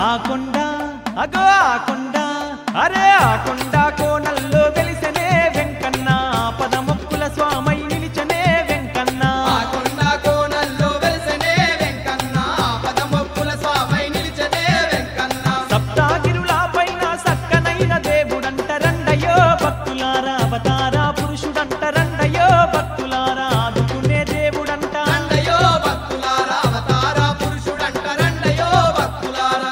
ఆ కొండ అగో ఆ కొండ అరే ఆ కొండ కోనల్లో వెలిసనే వెంకన్న పదముక్కుల స్వామై నిలిచనే వెంకన్న ఆ కొండ కోణల్లో వెలిసెనే వెంకన్న పదమొక్కుల స్వామై నిలిచనే వెంకన్న సప్తాగిరుల పైన సక్కనైన దేవుడంట రండయో భక్తులారా అవతార పురుషుడంట రండయో భక్తులారా ఆదుకునే దేవుడంట రండయో భక్తులారా అవతార పురుషుడంట రండయో భక్తులారా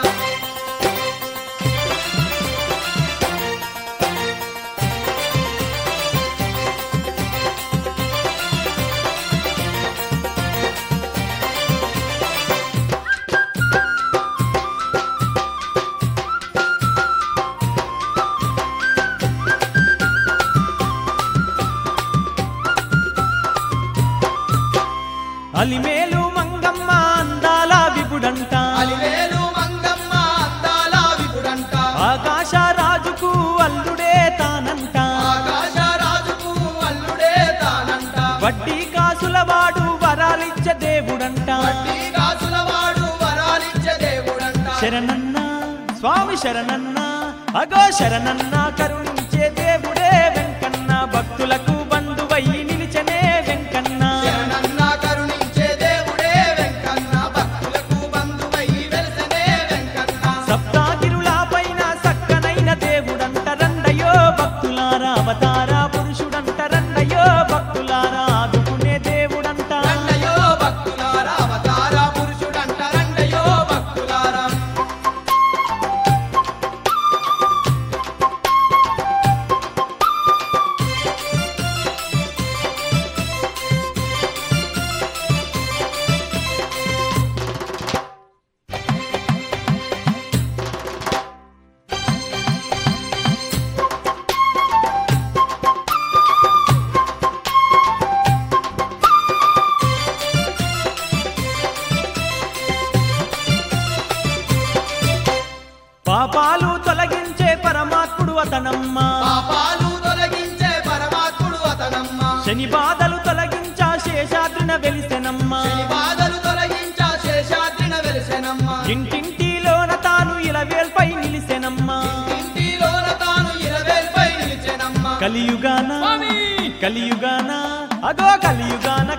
అలిమేలు మంగమ్మ అందాల విపుడంట అలివేలు మంగమ్మ అందాల విపుడంట ఆకాశ రాజుకు అల్లుడే తానంట ఆకాశ రాజుకు అల్లుడే తానంట వడ్డీ కాసుల వాడు వరాలిచ్చ దేవుడంట వడ్డీ కాసుల వాడు వరాలిచ్చే దేవుడంట శరణన్న స్వామి శరణన్న అగో శరణన్న కరుణించే దేవుడే వెంకన్న భక్తులకు బంధువై నిలిచనే వెంకన్న శరణన్న కరుణించే దేవుడే వెంకన్న భక్తులకు బంధువై వెలిసెనే వెంకన్న సప్తాగిరుల పైన సక్కనైన దేవుడంట రండయో భక్తులారా అవతార పురుషుడంట రండయో భక్తులారా ఆదుకునే దేవుడంట రండయో భక్తులారా అవతార పురుషుడంట రండయో భక్తులారా పాపాలు తొలగించే పరమాత్ముడు అతనమ్మ పాపాలు తొలగించే పరమాత్ముడు అతనమ్మ శని బాధలు తొలగించా శేషాద్రిన వెలిసెనమ్మ శని బాధలు తొలగించా శేషాద్రిన వెలిసెనమ్మ ఇంటింటిలోన తాను ఇలవేల్పై నిలిసెనమ్మ ఇంటిలోన తాను ఇరవేల్పై నిలిచెనమ్మ కలియుగాన కలియుగాన అగో కలియుగాన